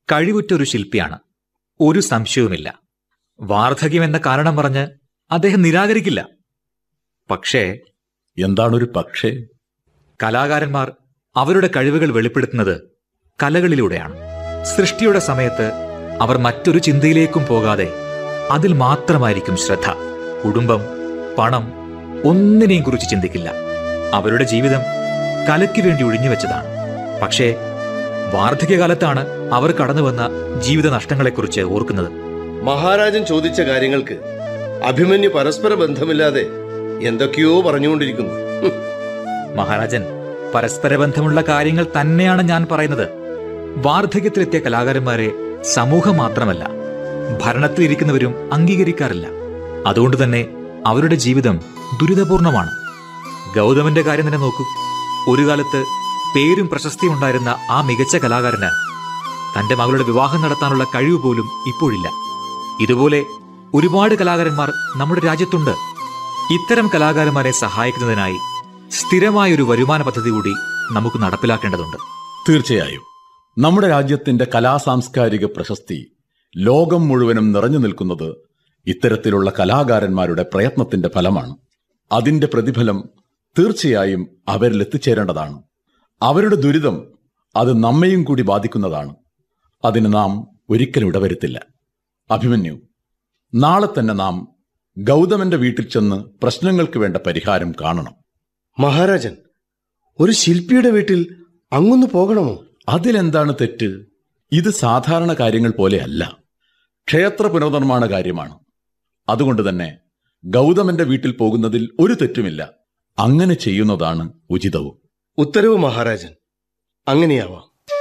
കഴിവുറ്റ ഒരു ശില്പിയാണ് ഒരു സംശയവുമില്ല വാർദ്ധക്യം എന്ന കാരണം പറഞ്ഞ് അദ്ദേഹം നിരാകരിക്കില്ല പക്ഷേ എന്താണൊരു പക്ഷേ കലാകാരന്മാർ അവരുടെ കഴിവുകൾ വെളിപ്പെടുത്തുന്നത് കലകളിലൂടെയാണ് സൃഷ്ടിയുടെ സമയത്ത് അവർ മറ്റൊരു ചിന്തയിലേക്കും പോകാതെ അതിൽ മാത്രമായിരിക്കും ശ്രദ്ധ കുടുംബം പണം ഒന്നിനെയും കുറിച്ച് ചിന്തിക്കില്ല അവരുടെ ജീവിതം കലയ്ക്ക് വേണ്ടി ഒഴിഞ്ഞുവെച്ചതാണ് പക്ഷേ വാർദ്ധക്യകാലത്താണ് അവർ കടന്നുവന്ന ജീവിത നഷ്ടങ്ങളെക്കുറിച്ച് ഓർക്കുന്നത് മഹാരാജൻ ചോദിച്ച കാര്യങ്ങൾക്ക് അഭിമന്യു പരസ്പര ബന്ധമില്ലാതെ എന്തൊക്കെയോ പറഞ്ഞുകൊണ്ടിരിക്കുന്നു ഹും, മഹാരാജൻ പരസ്പര ബന്ധമുള്ള കാര്യങ്ങൾ തന്നെയാണ് ഞാൻ പറയുന്നത് വാർദ്ധക്യത്തിലെത്തിയ കലാകാരന്മാരെ സമൂഹം മാത്രമല്ല ഭരണത്തിലിരിക്കുന്നവരും അംഗീകരിക്കാറില്ല അതുകൊണ്ട് തന്നെ അവരുടെ ജീവിതം ദുരിതപൂർണമാണ് ഗൗതമന്റെ കാര്യം തന്നെ നോക്കൂ ഒരു കാലത്ത് പേരും പ്രശസ്തിയും ഉണ്ടായിരുന്ന ആ മികച്ച കലാകാരന് തന്റെ മകളുടെ വിവാഹം നടത്താനുള്ള കഴിവ് പോലും ഇപ്പോഴില്ല ഇതുപോലെ ഒരുപാട് കലാകാരന്മാർ നമ്മുടെ രാജ്യത്തുണ്ട് ഇത്തരം കലാകാരന്മാരെ സഹായിക്കുന്നതിനായി സ്ഥിരമായ ഒരു വരുമാന പദ്ധതി കൂടി നമുക്ക് നടപ്പിലാക്കേണ്ടതുണ്ട് തീർച്ചയായും നമ്മുടെ രാജ്യത്തിന്റെ കലാസാംസ്കാരിക പ്രശസ്തി ലോകം മുഴുവനും നിറഞ്ഞു നിൽക്കുന്നത് ഇത്തരത്തിലുള്ള കലാകാരന്മാരുടെ പ്രയത്നത്തിന്റെ ഫലമാണ് അതിന്റെ പ്രതിഫലം തീർച്ചയായും അവരിൽ എത്തിച്ചേരേണ്ടതാണ് അവരുടെ ദുരിതം അത് നമ്മയും കൂടി ബാധിക്കുന്നതാണ് അതിന് നാം ഒരിക്കലും ഇടവരുത്തില്ല അഭിമന്യു നാളെ തന്നെ നാം ഗൗതമന്റെ വീട്ടിൽ ചെന്ന് പ്രശ്നങ്ങൾക്ക് വേണ്ട പരിഹാരം കാണണം മഹാരാജൻ ഒരു ശില്പിയുടെ വീട്ടിൽ അങ്ങൊന്ന് പോകണമോ അതിലെന്താണ് തെറ്റ് ഇത് സാധാരണ കാര്യങ്ങൾ പോലെയല്ല ക്ഷേത്ര പുനർനിർമ്മാണ കാര്യമാണ് അതുകൊണ്ട് തന്നെ ഗൗതമന്റെ വീട്ടിൽ പോകുന്നതിൽ ഒരു തെറ്റുമില്ല അങ്ങനെ ചെയ്യുന്നതാണ് ഉചിതവും ഉത്തരവ് മഹാരാജൻ അങ്ങനെയാവാം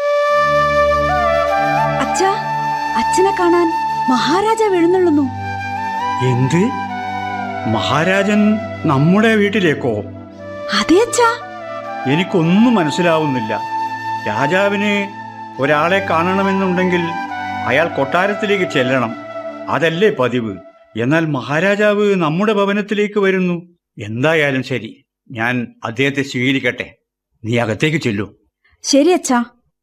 അച്ഛാ അച്ഛനെ കാണാൻ മഹാരാജാവ് എഴുന്നള്ളുന്നു എന്ത് മഹാരാജൻ നമ്മുടെ വീട്ടിലേക്കോ അതെ അച്ഛാ എനിക്കൊന്നും മനസ്സിലാവുന്നില്ല രാജാവിന് ഒരാളെ കാണണമെന്നുണ്ടെങ്കിൽ അയാൾ കൊട്ടാരത്തിലേക്ക് ചെല്ലണം അതല്ലേ പതിവ് എന്നാൽ മഹാരാജാവ് നമ്മുടെ ഭവനത്തിലേക്ക് വരുന്നു എന്തായാലും ശരി ഞാൻ അദ്ദേഹത്തെ സ്വീകരിക്കട്ടെ നീ അകത്തേക്ക് ചെല്ലൂ ശരി അച്ഛാ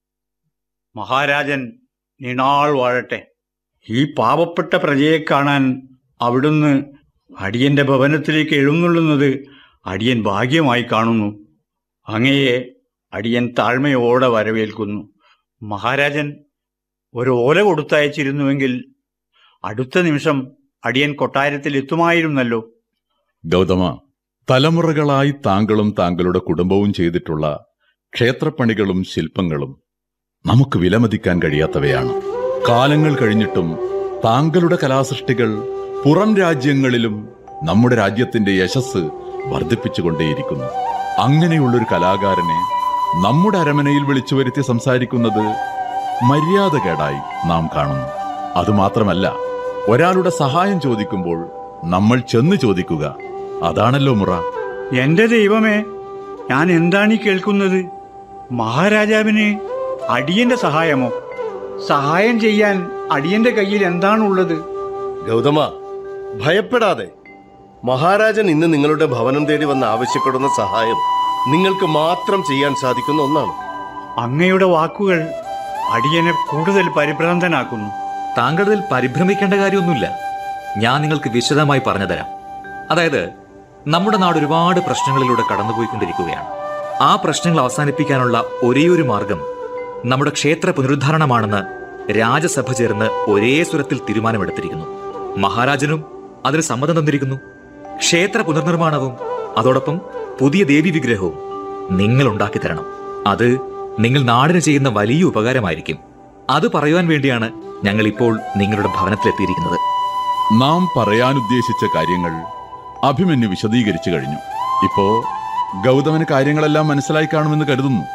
മഹാരാജൻ നീണാൾ വാഴട്ടെ ഈ പാവപ്പെട്ട പ്രജയെ കാണാൻ അവിടുന്ന് അടിയന്റെ ഭവനത്തിലേക്ക് എഴുന്നള്ളുന്നത് അടിയൻ ഭാഗ്യമായി കാണുന്നു അങ്ങയെ അടിയൻ താഴ്മയോടെ വരവേൽക്കുന്നു മഹാരാജൻ ഒരു ഓല കൊടുത്തയച്ചിരുന്നുവെങ്കിൽ അടുത്ത നിമിഷം അടിയൻ കൊട്ടാരത്തിൽ എത്തുമായിരുന്നല്ലോ ഗൗതമ തലമുറകളായി താങ്കളും താങ്കളുടെ കുടുംബവും ചെയ്തിട്ടുള്ള ക്ഷേത്രപ്പണികളും ശില്പങ്ങളും നമുക്ക് വിലമതിക്കാൻ കഴിയാത്തവയാണ് കാലങ്ങൾ കഴിഞ്ഞിട്ടും താങ്കളുടെ കലാസൃഷ്ടികൾ പുറം രാജ്യങ്ങളിലും നമ്മുടെ രാജ്യത്തിന്റെ യശസ് വർദ്ധിപ്പിച്ചുകൊണ്ടേയിരിക്കുന്നു അങ്ങനെയുള്ളൊരു കലാകാരനെ നമ്മുടെ അരമനയിൽ വിളിച്ചു വരുത്തി സംസാരിക്കുന്നത് മര്യാദകേടായി നാം കാണുന്നു അതുമാത്രമല്ല ഒരാളുടെ സഹായം ചോദിക്കുമ്പോൾ നമ്മൾ ചെന്ന് ചോദിക്കുക അതാണല്ലോ മുറ എന്റെ ദൈവമേ ഞാൻ എന്താണ് ഈ കേൾക്കുന്നത് മഹാരാജാവിന് അടിയന്റെ സഹായമോ സഹായം ചെയ്യാൻ അടിയന്റെ കയ്യിൽ എന്താണുള്ളത് ഗൗതമ ഭയപ്പെടാതെ മഹാരാജൻ ഇന്ന് നിങ്ങളുടെ ഭവനം തേടി വന്ന് ആവശ്യപ്പെടുന്ന സഹായം നിങ്ങൾക്ക് മാത്രം ചെയ്യാൻ സാധിക്കുന്ന ഒന്നാണ് അങ്ങയുടെ വാക്കുകൾ അടിയനെ കൂടുതൽ പരിഭ്രാന്തനാക്കുന്നു താങ്കളിൽ പരിഭ്രമിക്കേണ്ട കാര്യമൊന്നുമില്ല ഞാൻ നിങ്ങൾക്ക് വിശദമായി പറഞ്ഞു തരാം അതായത് നമ്മുടെ നാട് ഒരുപാട് പ്രശ്നങ്ങളിലൂടെ കടന്നുപോയിക്കൊണ്ടിരിക്കുകയാണ് ആ പ്രശ്നങ്ങൾ അവസാനിപ്പിക്കാനുള്ള ഒരേയൊരു മാർഗം നമ്മുടെ ക്ഷേത്ര പുനരുദ്ധാരണമാണെന്ന് രാജസഭ ചേർന്ന് ഒരേ സ്വരത്തിൽ തീരുമാനമെടുത്തിരിക്കുന്നു മഹാരാജനും അതിന് സമ്മതം തന്നിരിക്കുന്നു ക്ഷേത്ര പുനർനിർമ്മാണവും അതോടൊപ്പം പുതിയ ദേവി വിഗ്രഹവും നിങ്ങൾ ഉണ്ടാക്കി തരണം അത് നിങ്ങൾ നാടിന് ചെയ്യുന്ന വലിയ ഉപകാരമായിരിക്കും അത് പറയുവാൻ വേണ്ടിയാണ് ഞങ്ങൾ ഇപ്പോൾ നിങ്ങളുടെ ഭവനത്തിലെത്തിയിരിക്കുന്നത് നാം പറയാനുദ്ദേശിച്ച കാര്യങ്ങൾ അഭിമന്യു വിശദീകരിച്ചു കഴിഞ്ഞു ഇപ്പോ ഗൗതമന് കാര്യങ്ങളെല്ലാം മനസ്സിലായി കാണുമെന്ന് കരുതുന്നു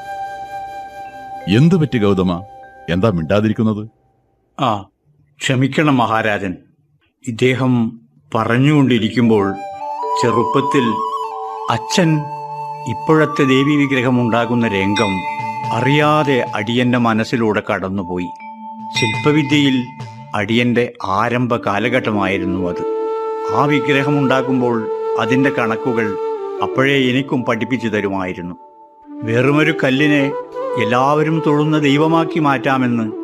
എന്തു പറ്റി ഗൗതമ എന്താ മിണ്ടാതിരിക്കുന്നത് ആ ക്ഷമിക്കണം മഹാരാജൻ ഇദ്ദേഹം പറഞ്ഞുകൊണ്ടിരിക്കുമ്പോൾ ചെറുപ്പത്തിൽ അച്ഛൻ ഇപ്പോഴത്തെ ദേവി വിഗ്രഹം ഉണ്ടാകുന്ന രംഗം അറിയാതെ അടിയന്റെ മനസ്സിലൂടെ കടന്നുപോയി ശില്പവിദ്യയിൽ അടിയന്റെ ആരംഭ കാലഘട്ടമായിരുന്നു അത് ആ വിഗ്രഹം ഉണ്ടാക്കുമ്പോൾ അതിന്റെ കണക്കുകൾ അപ്പോഴേ എനിക്കും പഠിപ്പിച്ചു തരുമായിരുന്നു വെറുമൊരു കല്ലിനെ എല്ലാവരും തൊഴുന്ന ദൈവമാക്കി മാറ്റാമെന്ന്